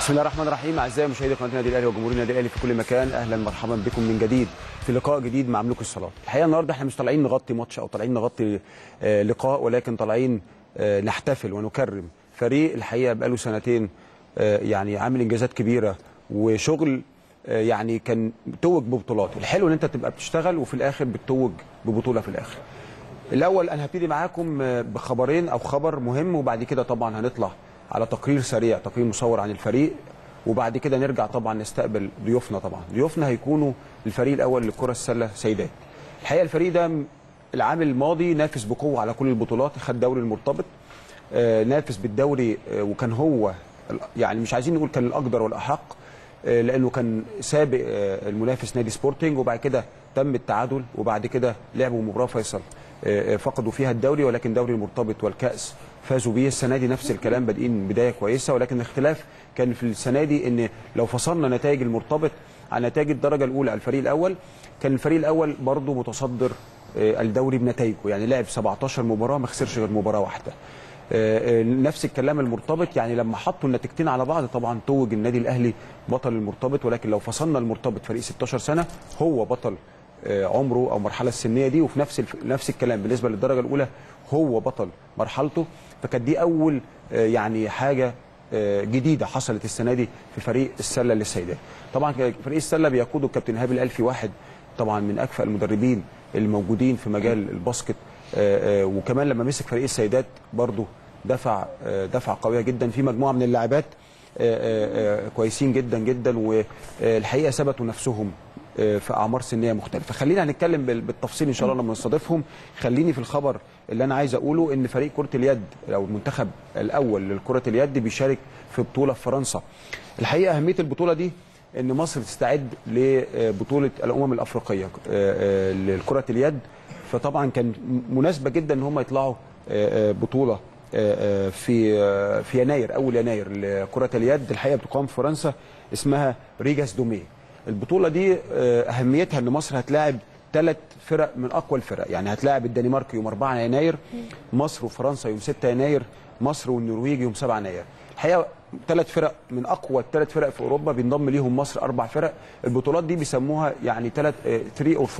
بسم الله الرحمن الرحيم اعزائي مشاهدي قناه النادي الاهلي وجمهور النادي الاهلي في كل مكان اهلا مرحبا بكم من جديد في لقاء جديد مع ملوك الصالات الحقيقه النهارده احنا مش طالعين نغطي ماتش او طالعين نغطي آه لقاء ولكن طالعين آه نحتفل ونكرم فريق الحقيقه بقاله سنتين آه يعني عامل انجازات كبيره وشغل آه يعني كان توج ببطولات الحلو ان انت تبقى بتشتغل وفي الاخر بتتوج ببطوله في الاخر الاول انا هبتدي معاكم آه، بخبرين او خبر مهم وبعد كده طبعا هنطلع على تقرير سريع تقرير مصور عن الفريق وبعد كده نرجع طبعا نستقبل ضيوفنا طبعا ضيوفنا هيكونوا الفريق الاول لكره السله سيدات الحقيقه الفريق ده م- العام الماضي نافس بقوه على كل البطولات خد دوري المرتبط آه، نافس بالدوري آه، وكان هو ال- يعني مش عايزين نقول كان الاقدر والاحق آه، لانه كان سابق آه، المنافس نادي سبورتنج وبعد كده تم التعادل وبعد كده لعبوا مباراه فيصل آه، آه، فقدوا فيها الدوري ولكن دوري المرتبط والكاس فازوا بيه السنه دي نفس الكلام بادئين بدايه كويسه ولكن الاختلاف كان في السنه دي ان لو فصلنا نتائج المرتبط عن نتائج الدرجه الاولى على الفريق الاول كان الفريق الاول برضه متصدر آه، الدوري بنتائجه يعني لعب 17 مباراه ما خسرش غير مباراه واحده آه، آه، نفس الكلام المرتبط يعني لما حطوا النتيجتين على بعض طبعا توج النادي الاهلي بطل المرتبط ولكن لو فصلنا المرتبط فريق 16 سنه هو بطل آه، عمره او المرحله السنيه دي وفي نفس الف... نفس الكلام بالنسبه للدرجه الاولى هو بطل مرحلته فكانت دي اول آه، يعني حاجه آه، جديده حصلت السنه دي في فريق السله للسيدات طبعا فريق السله بيقوده الكابتن ايهاب الالفي واحد طبعا من اكفأ المدربين الموجودين في مجال الباسكت آه، آه، وكمان لما مسك فريق السيدات برضه دفع آه، دفعه قويه جدا في مجموعه من اللاعبات آه، آه، آه، كويسين جدا جدا والحقيقه ثبتوا نفسهم آه، في اعمار سنيه مختلفه خلينا هنتكلم بال- بالتفصيل ان شاء الله لما نستضيفهم خليني في الخبر اللي انا عايز اقوله ان فريق كره اليد او المنتخب الاول لكره اليد بيشارك في بطوله في فرنسا الحقيقه اهميه البطوله دي ان مصر تستعد لبطوله الامم الافريقيه آه، آه، لكره اليد فطبعا كان مناسبه جدا ان هم يطلعوا آه، آه، بطوله آه، آه، في آه، في يناير اول يناير لكره اليد الحقيقه بتقام في فرنسا اسمها ريجاس دومي البطوله دي آه، اهميتها ان مصر هتلاعب ثلاث فرق من اقوى الفرق يعني هتلاعب الدنمارك يوم 4 يناير مصر وفرنسا يوم 6 يناير مصر والنرويج يوم 7 يناير الحقيقه ثلاث فرق من اقوى الثلاث فرق في اوروبا بينضم ليهم مصر اربع فرق البطولات دي بيسموها يعني ثلاث 3 او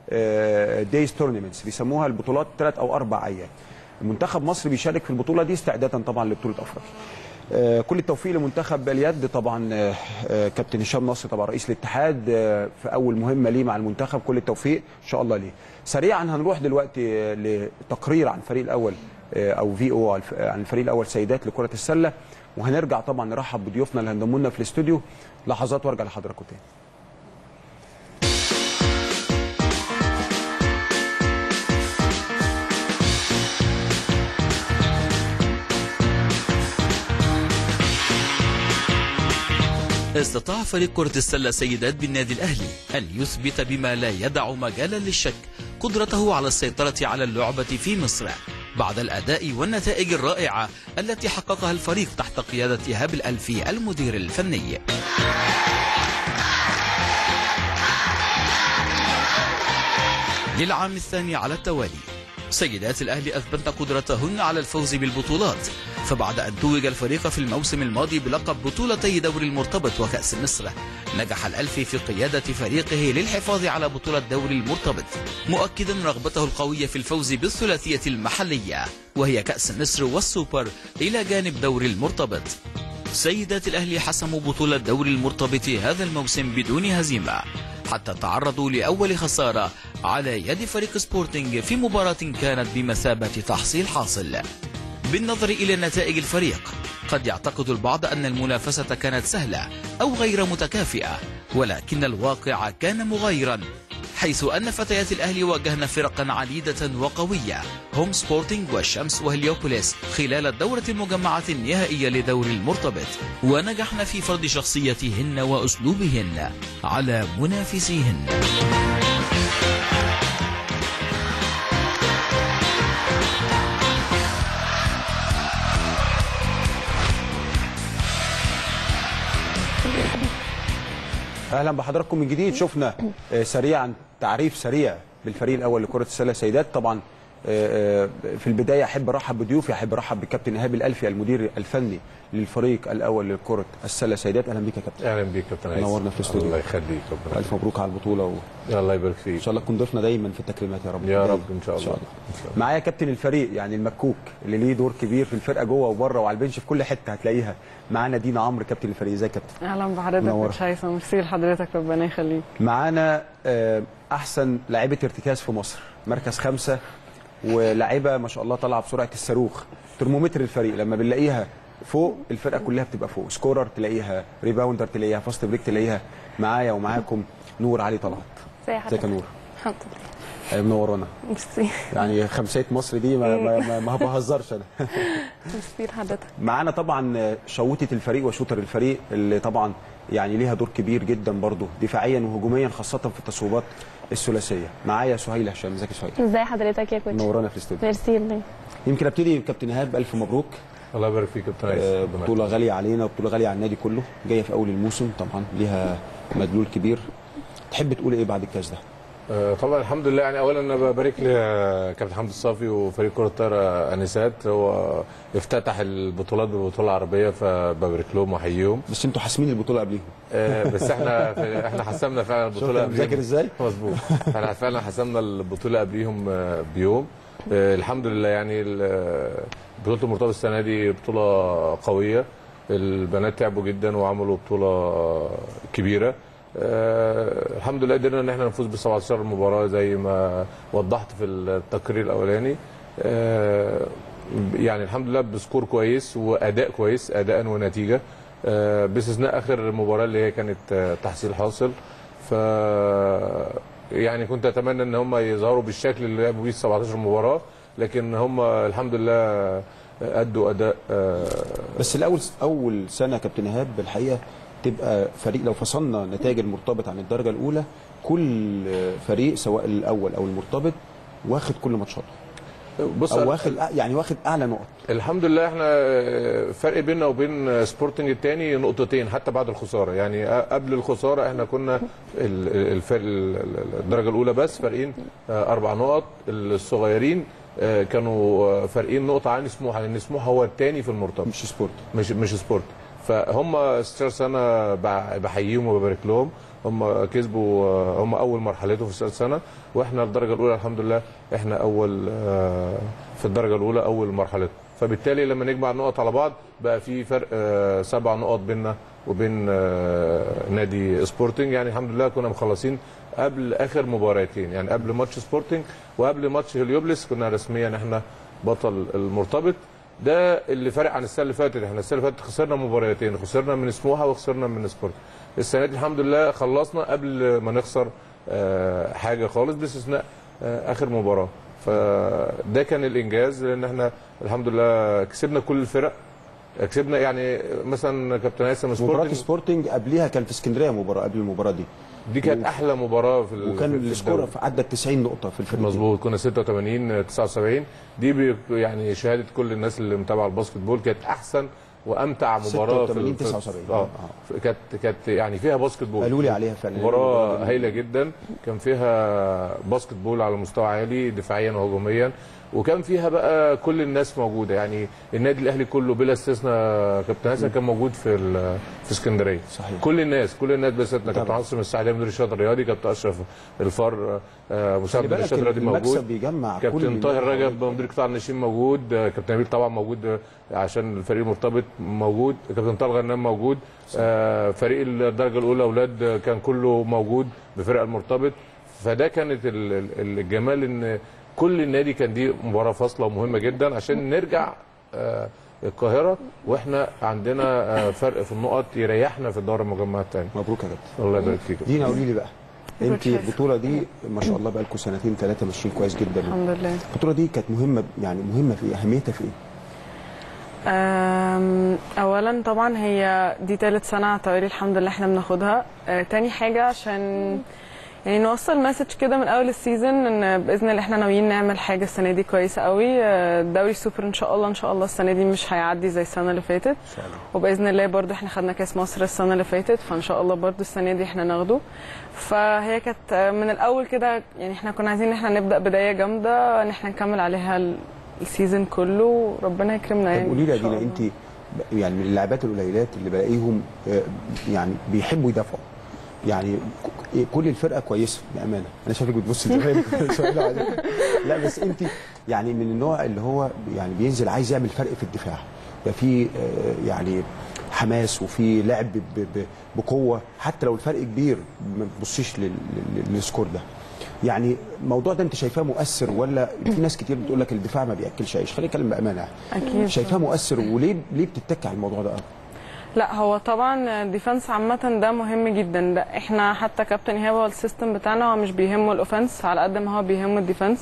4 دايز تورنمنتس بيسموها البطولات ثلاث او اربع ايام منتخب مصر بيشارك في البطوله دي استعدادا طبعا لبطوله افريقيا آه، كل التوفيق لمنتخب اليد طبعا آه، آه، كابتن هشام نصر طبعا رئيس الاتحاد آه، في اول مهمه ليه مع المنتخب كل التوفيق ان شاء الله ليه سريعا هنروح دلوقتي آه، لتقرير عن الفريق الاول آه، او في او عن الفريق الاول سيدات لكره السله وهنرجع طبعا نرحب بضيوفنا اللي هينضموا لنا في الاستوديو لحظات وارجع لحضراتكم تاني استطاع فريق كرة السلة سيدات بالنادي الأهلي أن يثبت بما لا يدع مجالا للشك قدرته على السيطرة على اللعبة في مصر بعد الأداء والنتائج الرائعة التي حققها الفريق تحت قيادة إيهاب الألفي المدير الفني للعام الثاني على التوالي سيدات الأهلي أثبتن قدرتهن على الفوز بالبطولات فبعد أن توج الفريق في الموسم الماضي بلقب بطولتي دوري المرتبط وكأس مصر نجح الألفي في قيادة فريقه للحفاظ على بطولة دوري المرتبط مؤكدا رغبته القوية في الفوز بالثلاثية المحلية وهي كأس مصر والسوبر إلى جانب دوري المرتبط سيدات الأهلي حسموا بطولة دوري المرتبط هذا الموسم بدون هزيمة حتى تعرضوا لأول خسارة على يد فريق سبورتنج في مباراة كانت بمثابة تحصيل حاصل بالنظر إلى نتائج الفريق قد يعتقد البعض أن المنافسة كانت سهلة أو غير متكافئة ولكن الواقع كان مغايرا حيث أن فتيات الأهلي واجهن فرقا عديدة وقوية هم سبورتنج والشمس وهليوبوليس خلال الدورة المجمعة النهائية لدوري المرتبط ونجحن في فرض شخصيتهن وأسلوبهن على منافسيهن اهلا بحضراتكم من جديد شفنا آه، سريعا تعريف سريع بالفريق الاول لكره السله سيدات طبعا آه، آه، في البدايه احب ارحب بضيوفي احب ارحب بالكابتن ايهاب الالفي المدير الفني للفريق الاول لكره السله سيدات اهلا بك يا كابتن اهلا بيك كابتن عايز نورنا في الاستوديو. الله يخليك ربنا الف مبروك على البطوله و... يخليك. الله يبارك ان فيك شاء الله تكون ضيفنا دايما في التكريمات يا رب يا دايماً. رب ان شاء الله ان شاء الله معايا كابتن الفريق يعني المكوك اللي ليه دور كبير في الفرقه جوه وبره وعلى البنش في كل حته هتلاقيها معانا دينا عمرو كابتن الفريق ازيك يا كابتن اهلا بحضرتك منورة. مش هيثم ميرسي لحضرتك ربنا يخليك معانا آه، احسن لاعيبه ارتكاز في مصر مركز خمسة ولاعيبه ما شاء الله طالعه بسرعه الصاروخ ترمومتر الفريق لما بنلاقيها فوق الفرقه كلها بتبقى فوق سكورر تلاقيها ريباوندر تلاقيها فاست بريك تلاقيها معايا ومعاكم نور علي طلعت ازي ازيك حضرتك يا نور الحمد لله آه، منورانا ميرسي يعني خمسيه مصر دي ما, ما, ما, ما بهزرش انا ميرسي لحضرتك معانا طبعا شوتة الفريق وشوتر الفريق اللي طبعا يعني ليها دور كبير جدا برضه دفاعيا وهجوميا خاصة في التصويبات الثلاثية معايا سهيل هشام ازيك يا سهيل ازي حضرتك يا كوتش منورانا في الاستوديو ميرسي لله يمكن ابتدي بكابتن ايهاب الف مبروك الله يبارك فيك كابتن عايز آه، ربنا بطولة غالية علينا وبطولة غالية على النادي كله جاية في اول الموسم طبعا ليها مدلول كبير تحب تقول ايه بعد الكاس ده آه، طبعا الحمد لله يعني اولا انا ببارك لكابتن حمد الصافي وفريق كره الطايره انسات هو افتتح البطولات بالبطوله العربيه فببارك لهم واحييهم بس انتوا حاسمين البطولة قبليهم آه، بس احنا احنا حسمنا فعلا شفت البطوله أنا مذاكر قبليهم. ازاي مظبوط احنا فعلا حسمنا البطوله قبليهم آه، بيوم آه، الحمد لله يعني ال- آه، بطوله المرتبط السنه دي بطوله قويه البنات تعبوا جدا وعملوا بطوله كبيره آه، الحمد لله قدرنا ان احنا نفوز ب 17 مباراه زي ما وضحت في التقرير الاولاني آه، يعني الحمد لله بسكور كويس واداء كويس اداء ونتيجه آه، باستثناء اخر مباراه اللي هي كانت آه، تحصيل حاصل ف يعني كنت اتمنى ان هم يظهروا بالشكل اللي لعبوا بيه 17 مباراه لكن هم الحمد لله ادوا اداء آه، بس الاول اول سنه يا كابتن ايهاب الحقيقه تبقى فريق لو فصلنا نتائج المرتبط عن الدرجه الاولى كل فريق سواء الاول او المرتبط واخد كل ماتشاته بص او واخد يعني واخد اعلى نقط الحمد لله احنا فرق بيننا وبين سبورتنج الثاني نقطتين حتى بعد الخساره يعني قبل الخساره احنا كنا ال- الفرق الدرجه الاولى بس فارقين اربع نقط الصغيرين كانوا فارقين نقطه عن سموحه لان سموحه هو الثاني في المرتبط مش سبورت مش مش سبورت فهم 16 سنه بع- بحييهم وببارك لهم هم كسبوا هم اول مرحلته في 16 سنه واحنا الدرجه الاولى الحمد لله احنا اول آه، في الدرجه الاولى اول مرحلته فبالتالي لما نجمع النقط على بعض بقى في فرق آه، سبع نقط بيننا وبين آه، نادي سبورتنج يعني الحمد لله كنا مخلصين قبل اخر مباراتين يعني قبل ماتش سبورتنج وقبل ماتش هليوبلس كنا رسميا احنا بطل المرتبط ده اللي فرق عن السنه اللي فاتت احنا السنه اللي فاتت خسرنا مباراتين خسرنا من سموحه وخسرنا من سبورت السنه دي الحمد لله خلصنا قبل ما نخسر آه، حاجه خالص باستثناء آه، اخر مباراه فده كان الانجاز لان احنا الحمد لله كسبنا كل الفرق كسبنا يعني مثلا كابتن هيثم مباراه سبورتنج سبورتنج قبليها كان في اسكندريه مباراه قبل المباراه دي دي كانت احلى مباراه في ال- وكان في- في السكور الدوري. عدى 90 نقطه في الفريق مظبوط كنا 86 79 دي بي يعني شهاده كل الناس اللي متابعه الباسكت بول كانت احسن وامتع مباراه 86 في 79. اه كانت كانت يعني فيها باسكت بول قالوا لي عليها فعلا مباراه هايله جدا كان فيها باسكت بول على مستوى عالي دفاعيا وهجوميا وكان فيها بقى كل الناس موجوده يعني النادي الاهلي كله بلا استثناء كابتن حسن كان موجود في ال- في اسكندريه صحيح. كل الناس كل الناس بلا استثناء كابتن طبعا. عاصم السعديه مدير الشاط الرياضي كابتن اشرف الفار آه، مساعد خلي مدير بالك الشاط الرياضي موجود المكسب بيجمع كل كابتن الناس طاهر حواليك. رجب مدير قطاع الناشئين موجود آه، كابتن نبيل طبعا موجود آه، عشان الفريق المرتبط موجود كابتن طارق غنام موجود آه، فريق الدرجه الاولى اولاد آه، كان كله موجود بفرق المرتبط فده كانت ال- ال- الجمال ان كل النادي كان دي مباراه فاصله ومهمه جدا عشان نرجع آه، القاهره واحنا عندنا آه، فرق في النقط يريحنا في الدوري المجمعات الثاني مبروك يا كابتن الله يبارك فيك دينا قولي لي بقى انت شايفة. البطوله دي ما شاء الله بقى لكم سنتين ثلاثه ماشيين كويس جدا الحمد لله البطوله دي كانت مهمه يعني مهمه في ايه اهميتها في ايه أم، اولا طبعا هي دي تالت سنه على التوالي الحمد لله احنا بناخدها أه، تاني حاجه عشان يعني نوصل مسج كده من اول السيزون ان باذن الله احنا ناويين نعمل حاجه السنه دي كويسه قوي آه، الدوري السوبر ان شاء الله ان شاء الله السنه دي مش هيعدي زي السنه اللي فاتت وباذن الله برضو احنا خدنا كاس مصر السنه اللي فاتت فان شاء الله برضو السنه دي احنا ناخده فهي كانت آه، من الاول كده يعني احنا كنا عايزين ان احنا نبدا بدايه جامده ان احنا نكمل عليها ال- السيزون كله وربنا يكرمنا طب يعني قولي لي يا إن شاء دينا الله. انت ب- يعني من اللاعبات القليلات اللي بلاقيهم آه، يعني بيحبوا يدافعوا يعني ك- كل الفرقه كويسه بامانه انا شايفك بتبص زمان سؤال عليك. لا بس انت يعني من النوع اللي هو يعني بينزل عايز يعمل فرق في الدفاع يبقى في آه، يعني حماس وفي لعب ب- ب- بقوه حتى لو الفرق كبير ما تبصيش لل- لل- للسكور ده يعني الموضوع ده انت شايفاه مؤثر ولا في ناس كتير بتقول لك الدفاع ما بياكلش عيش خلينا نتكلم بامانه اكيد شايفاه مؤثر وليه ليه بتتك على الموضوع ده لا هو طبعا الديفنس عامة ده مهم جدا ده احنا حتى كابتن ايهاب هو السيستم بتاعنا هو مش بيهمه الاوفنس على قد ما هو بيهمه الديفنس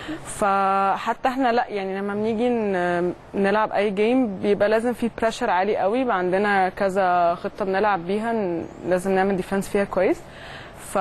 فحتى احنا لا يعني لما بنيجي ن- نلعب اي جيم بيبقى لازم في بريشر عالي قوي يبقى عندنا كذا خطة بنلعب بيها ن- لازم نعمل ديفنس فيها كويس ف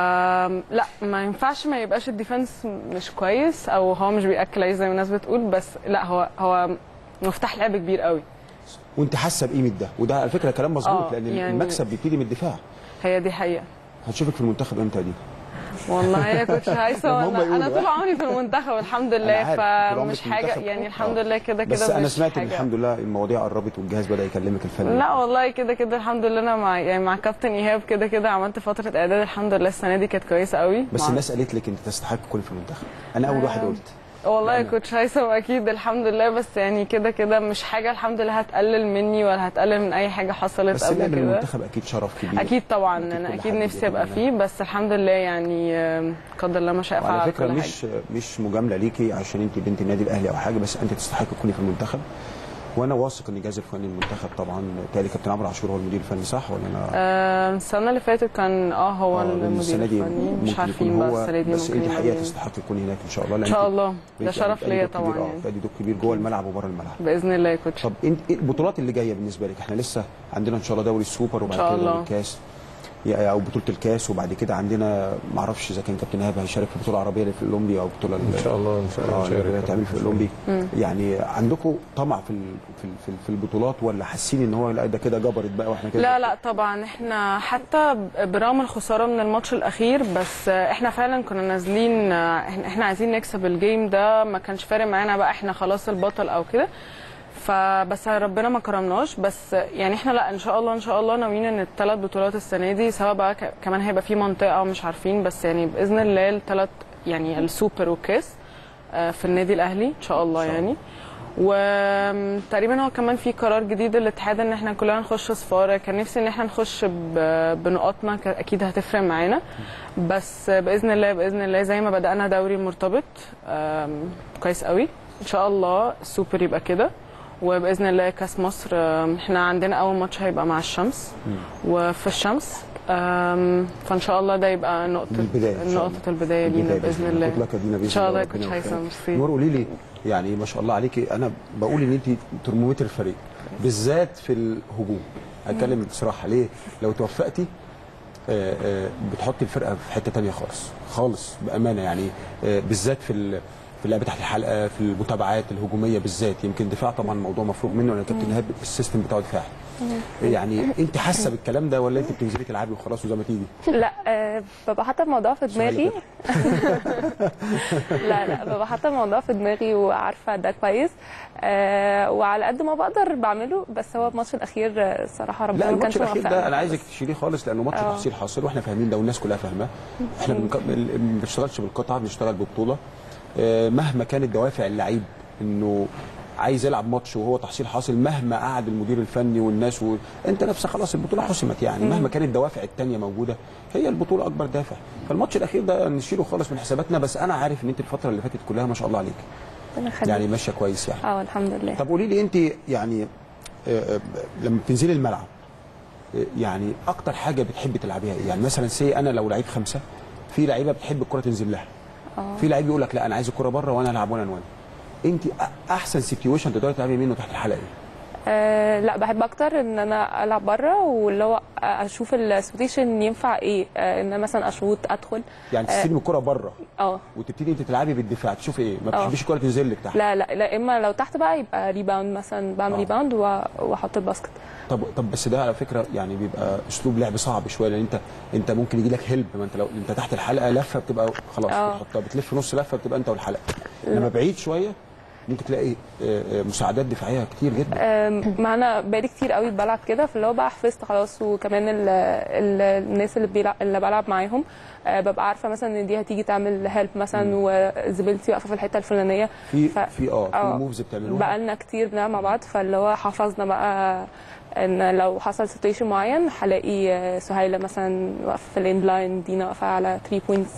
لا ما ينفعش ما يبقاش الديفنس مش كويس او هو مش بياكل عيش زي ما الناس بتقول بس لا هو هو مفتاح لعب كبير قوي وانت حاسه بقيمه ده وده على فكره كلام مظبوط اه، لان يعني- المكسب بيبتدي من الدفاع هي دي حقيقة هنشوفك في المنتخب امتى دي والله يا كوتش هيثم هم انا انا يقولوا. طول عمري في المنتخب الحمد أنا لله عارف، طول عمرك فمش في حاجه المنتخب. يعني اه. الحمد لله كده كده بس انا مش سمعت ان حاجة. الحمد لله المواضيع قربت والجهاز بدا يكلمك الفني لا والله كده كده الحمد لله انا مع يعني مع كابتن ايهاب كده كده عملت فتره اعداد الحمد لله السنه دي كانت كويسه قوي بس مع- الناس قالت لك انت تستحق تكون في المنتخب انا اول واحد قلت والله يا أنا- كوتش هيثم اكيد الحمد لله بس يعني كده كده مش حاجه الحمد لله هتقلل مني ولا هتقلل من اي حاجه حصلت بس قبل اللعب كده المنتخب اكيد شرف كبير اكيد طبعا أكيد انا كل اكيد حد نفسي ابقى بيتمنى. فيه بس الحمد لله يعني آم، قدر الله ما شاء فعل وعلى على فكره كل مش مش مجامله ليكي عشان انت بنت النادي الاهلي او حاجه بس انت تستحق تكوني في المنتخب وانا واثق ان الجهاز الفني المنتخب طبعا بالتالي كابتن عمرو عاشور هو المدير الفني صح ولا انا آه، السنة اللي فاتت كان اه هو آه، لأن المدير السنه دي الفني ممكن مش يكون عارفين بقى هو السنة دي بس ممكن انت يبقى حقيقه مين. تستحق تكوني هناك ان شاء الله ان لأن شاء انت الله ده بقيتي شرف أدي ليا دور كبير، طبعا اه يعني بتأدي دور كبير جوه الملعب وبره الملعب باذن الله يا كوتش طب انت ايه البطولات اللي جايه بالنسبه لك احنا لسه عندنا ان شاء الله دوري السوبر وبعد إن شاء كده دوري الله. الكاس يا- او بطوله الكاس وبعد كده عندنا ما اعرفش اذا كان كابتن ايهاب هيشارك في بطوله عربيه اللي في الاولمبي او بطوله ان شاء الله ان شاء الله اه اللي نشارك. هتعمل في الاولمبي يعني عندكم طمع في ال- في ال- في, ال- في البطولات ولا حاسين ان هو لا ده كده جبرت بقى واحنا كده لا لا طبعا احنا حتى برغم الخساره من الماتش الاخير بس احنا فعلا كنا نازلين احنا احنا عايزين نكسب الجيم ده ما كانش فارق معانا بقى احنا خلاص البطل او كده فبس ربنا ما كرمناش بس يعني احنا لا ان شاء الله ان شاء الله ناويين ان الثلاث بطولات السنه دي سواء بقى ك- كمان هيبقى في منطقه مش عارفين بس يعني باذن الله الثلاث يعني السوبر والكاس آه، في النادي الاهلي ان شاء الله شاء الله. يعني وتقريبا هو كمان في قرار جديد للاتحاد ان احنا كلنا نخش صفاره كان نفسي ان احنا نخش ب- بنقاطنا ك- اكيد هتفرق معانا بس باذن الله باذن الله زي ما بدانا دوري مرتبط آم، كويس قوي ان شاء الله السوبر يبقى كده وباذن الله كاس مصر آم، احنا عندنا اول ماتش هيبقى مع الشمس وفي الشمس آم، فان شاء الله ده يبقى نقطه من البداية إن شاء الله. نقطه البدايه لينا البداية باذن الله خد لك يا دينا بإذن ان شاء الله يا ربنا كوتش يوفقك. هيثم ميرسي نور قولي لي يعني ما شاء الله عليكي انا بقول ان انت ترمومتر الفريق بالذات في الهجوم هتكلم بصراحه ليه لو توفقتي آه، آه، بتحطي الفرقه في حته تانية خالص خالص بامانه يعني آه، بالذات في ال- في اللعب تحت الحلقه في المتابعات الهجوميه بالذات يمكن دفاع طبعا موضوع مفروغ منه انا كابتن ايهاب السيستم بتاعه دفاعي يعني انت حاسه بالكلام ده ولا انت بتنزلي تلعبي وخلاص وزي ما تيجي لا آه، ببقى حاطه الموضوع في دماغي لا لا ببقى حاطه الموضوع في دماغي وعارفه ده كويس آه، وعلى قد ما بقدر بعمله بس هو الماتش الاخير آه، الصراحه ربنا لا ما الماتش كانش الاخير موفقنا ده انا عايزك تشيليه خالص لانه ماتش اه. تحصيل حاصل واحنا فاهمين ده والناس كلها فاهماه احنا بنك- ما بنشتغلش بالقطعه بنشتغل ببطوله آه، مهما كانت دوافع اللعيب انه عايز يلعب ماتش وهو تحصيل حاصل مهما قعد المدير الفني والناس و... انت نفسك خلاص البطوله حسمت يعني مهما كانت الدوافع التانية موجوده هي البطوله اكبر دافع فالماتش الاخير ده نشيله خالص من حساباتنا بس انا عارف ان انت الفتره اللي فاتت كلها ما شاء الله عليك ربنا يخليك. يعني ماشيه كويس يعني اه الحمد لله طب قولي لي انت يعني آه، آه، لما بتنزلي الملعب آه، يعني اكتر حاجه بتحبي تلعبيها ايه يعني مثلا سي انا لو لعيب خمسه في لعيبه بتحب الكره تنزل لها اه في لعيب يقول لك لا انا عايز الكره بره وانا العب وانا وان انت أ- احسن سيتويشن تقدري تلعبي منه تحت الحلقه ايه آه لا بحب اكتر ان انا العب بره واللي هو اشوف السبوتيشن ينفع ايه آه ان أنا مثلا اشوط ادخل يعني تستلم الكره بره اه وتبتدي انت تلعبي بالدفاع تشوفي ايه ما آه. بتحبيش الكره تنزل لك تحت لا لا لا اما لو تحت بقى يبقى ريباوند مثلا بعمل آه. ريباوند و- واحط الباسكت طب طب بس ده على فكره يعني بيبقى اسلوب لعب صعب شويه لان انت انت ممكن يجي لك هيلب ما انت لو انت تحت الحلقه لفه بتبقى خلاص آه. بتحطها بتلف نص لفه بتبقى انت والحلقه لما بعيد شويه ممكن تلاقي آه، آه، مساعدات دفاعيه كتير جدا آم، ما انا بقالي كتير قوي بلعب كده فاللي هو بقى حفظت خلاص وكمان ال ال الناس اللي بيلعب اللي بلعب معاهم آه، ببقى عارفه مثلا ان دي هتيجي تعمل هيلب مثلا وزميلتي واقفه في الحته الفلانيه في ف- في اه في آه. موفز بتعملوها بقى لنا كتير بنلعب مع بعض فاللي هو حفظنا بقى ان لو حصل سيتويشن معين هلاقي آه، سهيله مثلا واقفه في الان لاين دينا واقفه على 3 بوينتس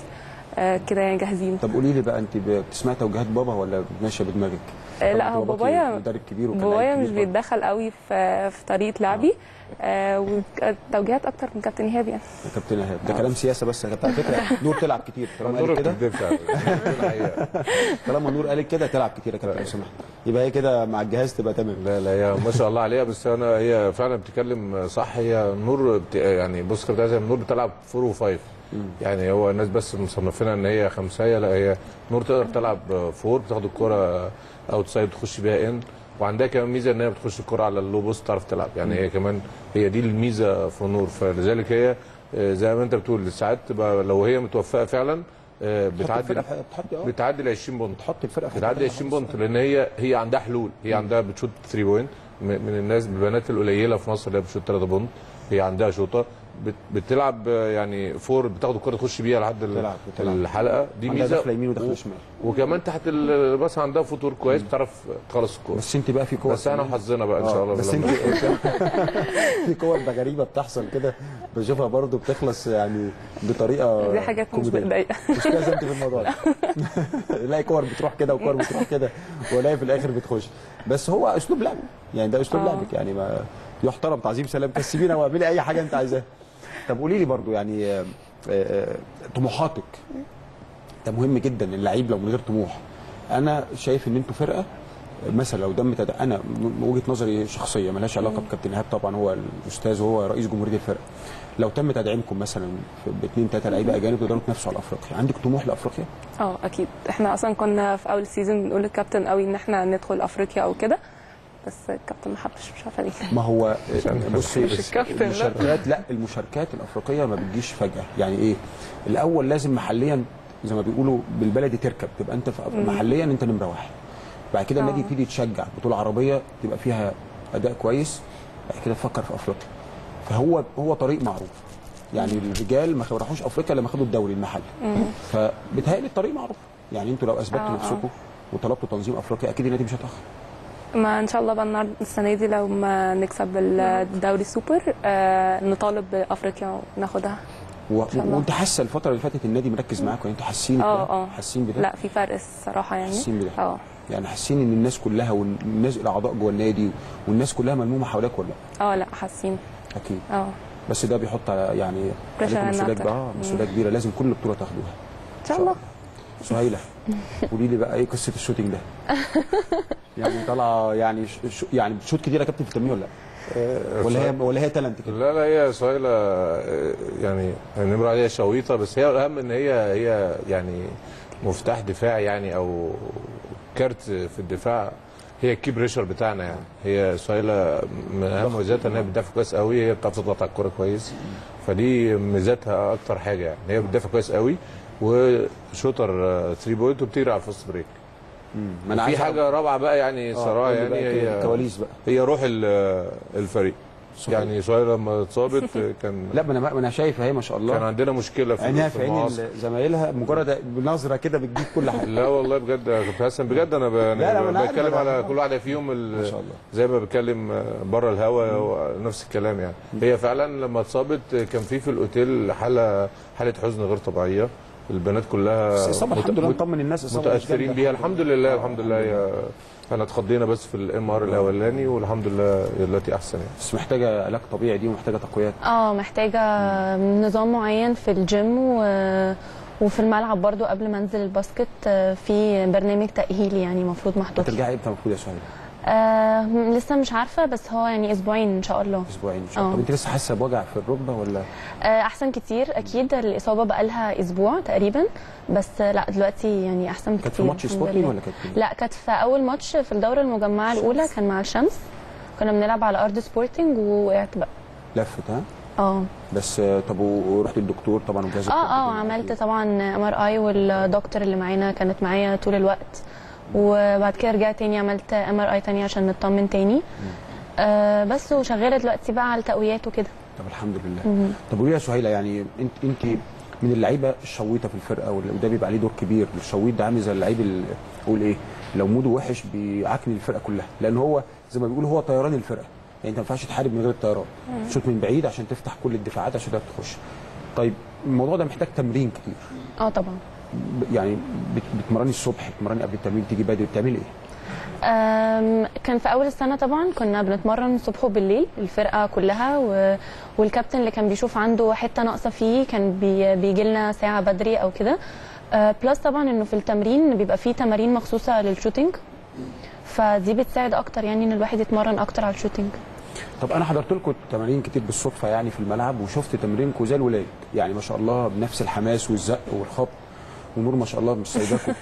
كده يعني جاهزين طب قولي لي بقى انت بتسمعي توجيهات بابا ولا ماشيه بدماغك؟ آه، لا طبعاً هو باباكي بابايا مدرب كبير وكان لعيب بابايا كبير مش برضه. بيتدخل قوي في في طريقه لعبي آه والتوجيهات اكتر من كابتن ايهاب يعني يا كابتن ايهاب ده كلام سياسه بس يا كابتن على فكره نور تلعب كتير طالما دور قالت كده الكدب فعلا الحقيقة. طالما نور قالت كده تلعب كتير يا كابتن لو سمحت يبقى هي كده مع الجهاز تبقى تمام لا لا هي ما شاء الله عليها بس انا هي فعلا بتتكلم صح هي نور بت... يعني بص كابتن زي نور بتلعب فور وفايف يعني هو الناس بس مصنفينها ان هي خمسيه لا هي نور تقدر تلعب فور بتاخد الكره اوت سايد تخش بيها ان وعندها كمان ميزه ان هي بتخش الكره على اللو بوست تعرف تلعب يعني هي كمان هي دي الميزه في نور فلذلك هي آه، زي ما انت بتقول ساعات تبقى لو هي متوفقه فعلا آه، بتعدي بتعدي بتحطي اه بتعدي ال 20 بونت بتحط الفرقه في بتعدي حتة 20 بونت لان هي هي عندها حلول هي عندها بتشوت 3 بوينت م- من الناس البنات القليله في مصر اللي هي بتشوت 3 بونت هي عندها شوطه بت- بتلعب آه، يعني فور بتاخد الكره تخش بيها لحد ال- بتلعب- بتلعب. الحلقه دي عندها ميزه داخله يمين وداخله و- شمال وكمان تحت ال- بس عندها فوتور كويس بتعرف تخلص الكوره بس انت بقى في كور بس احنا كمان. وحظنا بقى ان شاء آه، الله بس انت لما- في كور بقى غريبه بتحصل كده بشوفها برضو بتخلص يعني بطريقه دي حاجات مش كوميدية. متضايقه مش كده انت في الموضوع ده الاقي كور بتروح كده وكور بتروح كده والاقي في الاخر بتخش بس هو اسلوب لعبه يعني ده اسلوب آه. لعبك يعني ما يحترم تعظيم سلام كسبينا واعملي اي حاجه انت عايزاها طب قولي لي برضو يعني آه، آه، طموحاتك ده مهم جدا اللعيب لو من غير طموح انا شايف ان انتوا فرقه مثلا لو دم تد... انا م- وجهه نظري شخصيه ملهاش علاقه بكابتن ايهاب طبعا هو الاستاذ وهو رئيس جمهوريه الفرقه لو تم تدعيمكم مثلا في- باثنين ثلاثه لعيبه اجانب تقدروا تنافسوا على افريقيا عندك طموح لافريقيا اه اكيد احنا اصلا كنا في اول سيزون بنقول للكابتن قوي ان احنا ندخل افريقيا او كده بس الكابتن ما حبش مش عارفه ليه ما هو بصي مش الكابتن، لا. المشاركات لا المشاركات الافريقيه ما بتجيش فجاه يعني ايه الاول لازم محليا زي ما بيقولوا بالبلدي تركب تبقى انت في محليا انت نمره واحد بعد كده النادي آه. يبتدي يتشجع بطوله عربيه تبقى فيها اداء كويس بعد كده تفكر في افريقيا فهو هو طريق معروف يعني الرجال ما راحوش افريقيا لما خدوا الدوري المحلي فبيتهيألي الطريق معروف يعني انتوا لو اثبتوا آه، آه. نفسكم وطلبتوا تنظيم افريقيا اكيد النادي مش هيتاخر ما ان شاء الله بقى النهارده السنه دي لو ما نكسب الدوري السوبر آه نطالب بافريقيا وناخدها و... شاء الله. وانت حاسه الفتره اللي فاتت النادي مركز معاكم يعني انتوا حاسين اه بده اه حاسين بده لا في فرق الصراحه يعني حاسين بده اه يعني حاسين ان الناس كلها والناس الاعضاء جوه النادي والناس كلها ملمومه حواليك ولا لا؟ اه لا حاسين اكيد اه بس ده بيحط على- يعني Pressure عليكم علينا مسؤوليه أكتر. كبيره اه مسؤوليه كبيره لازم كل بطوله تاخدوها ان شاء الله سهيله قولي لي بقى ايه قصه الشوتينج ده؟ يعني طالعه يعني ش... ش... يعني بتشوت كتير يا كابتن في التمرين ولا لا؟ ولا هي ولا هي تالنت كده؟ لا لا هي سهيلة آه، يعني النمرة عليها شويطة بس هي الأهم إن هي هي يعني مفتاح دفاع يعني أو كارت في الدفاع هي الكي بريشر بتاعنا يعني هي سهيلة من أهم ميزاتها إن هي بتدافع كويس قوي هي بتعرف تضغط على الكورة كويس فدي ميزاتها أكتر حاجة يعني هي بتدافع كويس قوي وشوتر 3 بوينت وبتجري على الفاست بريك ما انا في عايز حاجة رابعة بقى يعني آه، الصراحة قولي يعني بقى كده هي الكواليس بقى هي روح ال- الفريق صحيح. يعني سهيلة لما اتصابت كان لا ما انا ما انا شايف اهي ما شاء الله كان عندنا مشكله في عينيها في في عين المعاصر ال- زمايلها مجرد بنظره كده بتجيب كل حاجه لا والله بجد يا كابتن حسن بجد انا ب... لا، لا، ما أنا عارف، بتكلم أنا على عارف. كل واحده فيهم ال... ما شاء الله. زي ما بتكلم بره الهوا نفس الكلام يعني هي فعلا لما اتصابت كان في في الاوتيل حاله حاله حزن غير طبيعيه البنات كلها بس إصابة الحمد لله نطمن الناس إصابة مش متاثرين جامدة. بيها الحمد لله الحمد لله هي احنا اتخضينا بس في الام ار الاولاني والحمد لله هي دلوقتي احسن يعني بس محتاجه علاج طبيعي دي ومحتاجه تقويات اه محتاجة نظام معين في الجيم و... وفي الملعب برضو قبل ما انزل الباسكت آه، في برنامج تأهيلي يعني المفروض محطوط هترجعي امتى المفروض يا سهيل؟ آه لسه مش عارفه بس هو يعني اسبوعين ان شاء الله اسبوعين ان شاء الله آه. طب انت لسه حاسه بوجع في الركبه ولا آه احسن كتير اكيد الاصابه بقالها اسبوع تقريبا بس آه لا دلوقتي يعني احسن بكتير كانت في ماتش الحمد سبورتنج لله. ولا كانت فين؟ لا كانت في اول ماتش في الدوره المجمعه الاولى كان مع الشمس كنا بنلعب على ارض سبورتنج ووقعت بقى لفت ها اه بس آه، طب ورحت الدكتور طبعا وجهاز اه الطب اه كده. عملت طبعا ام ار اي والدكتور اللي معانا كانت معايا طول الوقت وبعد كده رجعت تاني عملت ام ار اي تاني عشان نطمن تاني آه بس وشغاله دلوقتي بقى على التقويات وكده طب الحمد لله طب قولي لي يا سهيله يعني انت انت من اللعيبه الشويطه في الفرقه واللي- وده بيبقى عليه دور كبير الشويط ده عامل زي اللعيب ال- اقول ايه لو موده وحش بيعكن الفرقه كلها لان هو زي ما بيقول هو طيران الفرقه يعني انت ما ينفعش تحارب من غير الطيران شوط من بعيد عشان تفتح كل الدفاعات عشان تقدر تخش طيب الموضوع ده محتاج تمرين كتير اه طبعا ب- يعني بت- بتمرني الصبح بتمرني قبل التمرين تيجي بدري بتعملي ايه؟ أم، كان في اول السنه طبعا كنا بنتمرن الصبح وبالليل الفرقه كلها و... والكابتن اللي كان بيشوف عنده حته ناقصه فيه كان بي... بيجي لنا ساعه بدري او كده أه، بلس طبعا انه في التمرين بيبقى فيه تمارين مخصوصه للشوتينج فدي بتساعد اكتر يعني ان الواحد يتمرن اكتر على الشوتينج طب انا حضرت لكم تمارين كتير بالصدفه يعني في الملعب وشفت تمرينكم زي الولاد يعني ما شاء الله بنفس الحماس والزق والخبط ونور ما شاء الله مش سايباكم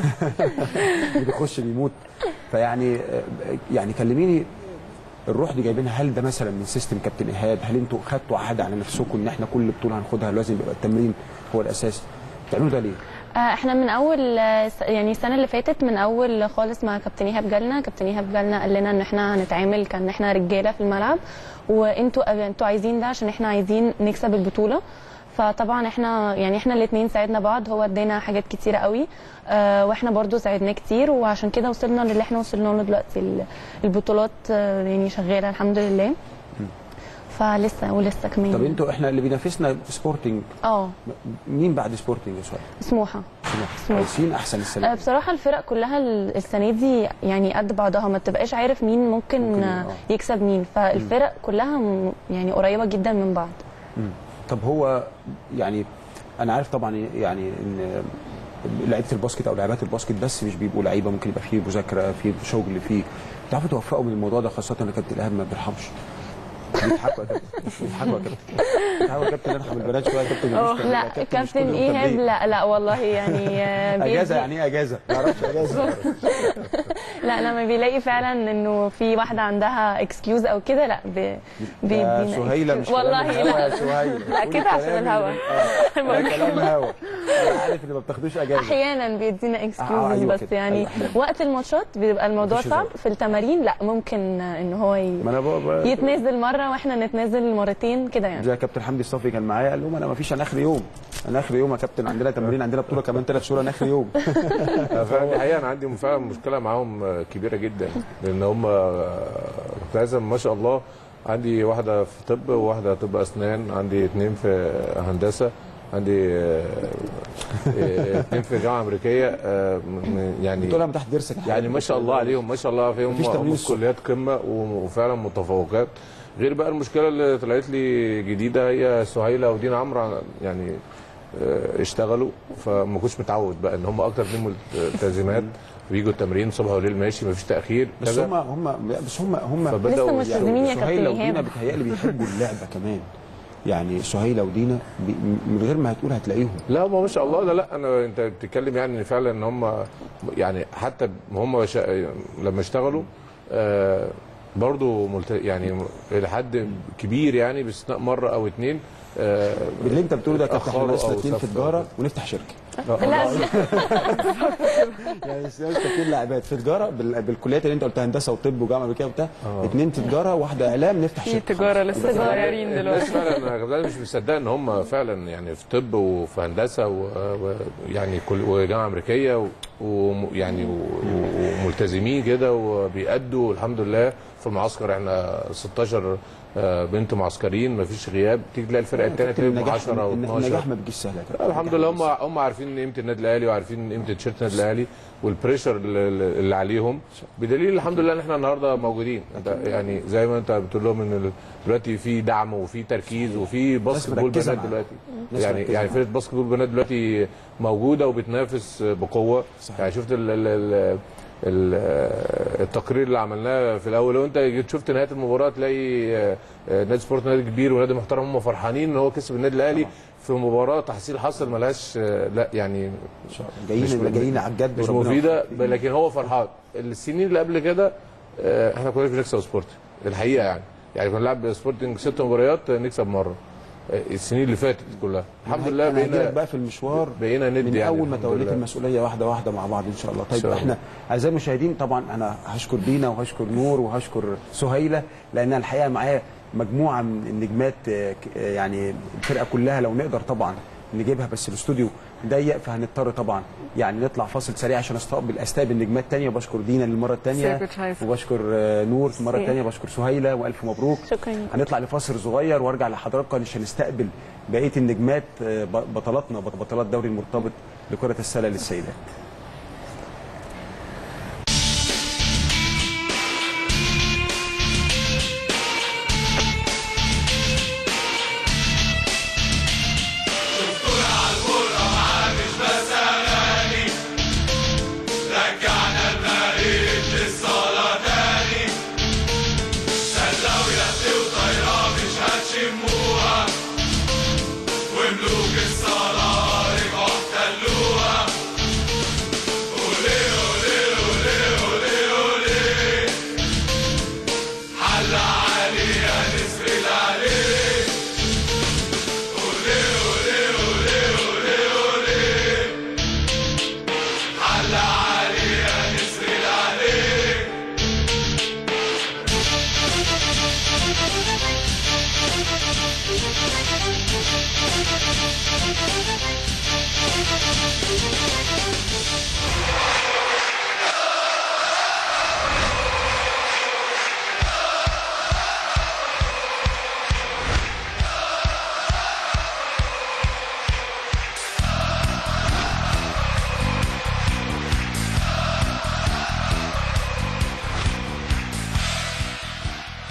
بيخش بيموت فيعني يعني كلميني الروح دي جايبينها هل ده مثلا من سيستم كابتن ايهاب هل انتوا خدتوا عهد على نفسكم ان احنا كل بطوله هناخدها لازم يبقى التمرين هو الاساس بتعملوا ده ليه؟ آه، احنا من اول آه، س- يعني السنه اللي فاتت من اول خالص ما كابتن ايهاب جالنا كابتن ايهاب جالنا قال لنا ان احنا هنتعامل كان احنا رجاله في الملعب وانتوا آه، انتوا عايزين ده عشان احنا عايزين نكسب البطوله فطبعا احنا يعني احنا الاثنين ساعدنا بعض هو ادانا حاجات كتيره قوي آه، واحنا برضو ساعدناه كتير وعشان كده وصلنا للي احنا وصلنا له دلوقتي ال- البطولات آه، يعني شغاله الحمد لله فلسه ولسه كمان طب انتوا احنا اللي بينافسنا سبورتنج اه مين بعد سبورتنج يا سؤال؟ سموحه سموحة. عايزين احسن السنه آه، دي. بصراحة الفرق كلها ال- السنة دي يعني قد بعضها ما تبقاش عارف مين ممكن, ممكن، آه، آه. يكسب مين فالفرق كلها م- يعني قريبة جدا من بعض طب هو يعني انا عارف طبعا يعني ان لعيبه الباسكت او لاعبات الباسكت بس مش بيبقوا لعيبه ممكن يبقى فيه مذاكره فيه شغل فيه تعرفوا توفقوا من الموضوع ده خاصه ان كابتن ايهاب ما بيرحمش بيضحكوا يا كابتن بيضحكوا يا كابتن بيضحكوا يا كابتن ارحم البنات شويه يا كابتن ملوش تمرين. لا يا مش كابتن كل يوم ايهاب تمرين. لا لا والله يعني آه، اجازه بيدي- يعني ايه اجازه؟ ما اعرفش اجازه لا لما بيلاقي فعلا انه في واحدة عندها اكسكيوز او كده لا بي- يا بيدينا سهيله مش كلام والله الهوا لا يا سهيله لا قولي كده عشان كلام الهوا. ال- آه، ده كلام هوا انا عارف ان ما بتاخدوش اجازه احيانا بيدينا آه، اكسكيوز أيوة بس كده. يعني أيوة، أحياناً. وقت الماتشات بيبقى الموضوع مفيش صعب هزار. في التمارين لا ممكن آه، ان هو ي- ما انا بقى يتنازل مره واحنا نتنازل مرتين كده يعني زي كابتن حمدي الصافي كان معايا قال لهم انا ما فيش انا اخر يوم انا اخر يوم يا كابتن عندنا تمرين عندنا بطوله كمان ثلاث شهور انا اخر يوم فعلا الحقيقه انا عندي فعلا مشكله معاهم آه، كبيره جدا لان هم آه، كنت لازم ما شاء الله عندي واحده في طب وواحده طب اسنان عندي اثنين في هندسه عندي آه، آه، اثنين في جامعه امريكيه آه، م- يعني بتقولها من تحت درسك يعني ما شاء الله عليهم ما شاء الله فيهم مفيش تمرين هم الصبح. كليات قمه و- وفعلا متفوقات غير بقى المشكله اللي طلعت لي جديده هي سهيله ودينا عمرو يعني آه، اشتغلوا فما كنتش متعود بقى ان هم اكتر اتنين ملتزمات بيجوا التمرين صبح وليل ماشي مفيش تاخير بس كذا. هم هم بس هم هم فبدأوا لسه ملتزمين يا كابتن سهيله ودينا إيهاب. بيتهيألي بيحبوا اللعبه كمان يعني سهيله ودينا بي من غير ما هتقول هتلاقيهم لا هم ما شاء الله لا لا انا انت بتتكلم يعني ان فعلا ان هم يعني حتى هم شا... لما اشتغلوا آه برضو ملت... يعني الى حد كبير يعني باستثناء مره او اتنين آه اللي انت بتقوله ده كابتن احنا اتأخروا ناقصنا أو اتنين في سافروا. تجاره ونفتح شركه لا يعني ناقصنا اتنين لاعبات في تجاره بال- بالكليات اللي انت قلتها هندسه وطب وجامعه امريكيه وبتاع اتنين في تجاره واحده اعلام نفتح في شركه تجاره خلاص. لسه صغيرين الناس دلوقتي فعلا انا كمان مش مصدق ان هم فعلا يعني في طب وفي هندسه ويعني كل وجامعه امريكيه ويعني وملتزمين كده وبيأدوا الحمد لله في المعسكر احنا 16 آه، بنت معسكرين مفيش غياب تيجي تلاقي الفرقه الثانيه تلاقي النجاح 10 او 12 النجاح ما بيجيش سهل يا كابتن. الحمد لله هم هم عارفين قيمه النادي الاهلي وعارفين قيمه تيشيرت النادي الاهلي والبريشر اللي اللي عليهم بدليل الحمد لله ان احنا النهارده موجودين انت يعني زي ما انت بتقول لهم ان ال- دلوقتي في دعم وفي تركيز وفي باسكت بول مركزة بنات معاك. دلوقتي ناس يعني مركزة يعني معاك. فرقه باسكت بول بنات دلوقتي موجوده وبتنافس بقوه صحيح. يعني شفت ال ال ال ال- آه، التقرير اللي عملناه في الاول لو انت جيت شفت نهايه المباراه تلاقي آه، آه، نادي سبورت نادي كبير ونادي محترم هم فرحانين ان هو كسب النادي الاهلي في مباراه تحصيل حصل ملهاش آه، لا يعني جايين مش- جايين على الجد مش وربنا مفيده يوفقك. لكن هو فرحان السنين اللي قبل كده آه، احنا كنا بنكسب سبورتنج الحقيقه يعني يعني كنا نلعب سبورتنج ست مباريات آه، نكسب مره آه، السنين اللي فاتت كلها الحمد لله انا هجيلك بقينا بقى في المشوار بقينا ندي من يعني اول ما الحمد توليت لله. المسؤوليه واحده واحده مع بعض ان شاء الله طيب شاء الله. احنا اعزائي المشاهدين طبعا انا هشكر دينا وهشكر نور وهشكر سهيله لانها الحقيقه معايا مجموعه من النجمات آه، ك- آه، يعني الفرقه كلها لو نقدر طبعا نجيبها بس الاستوديو ضيق فهنضطر طبعا يعني نطلع فاصل سريع عشان استقبل استقبل نجمات تانية وبشكر دينا للمره الثانيه شكرا شايفة. وبشكر آه، نور المره ميرسي. الثانيه بشكر سهيله والف مبروك شكرا هنطلع لفاصل صغير وارجع لحضراتكم عشان نستقبل بقيه النجمات آه، ب- بطلاتنا بطلات دوري المرتبط لكره السله للسيدات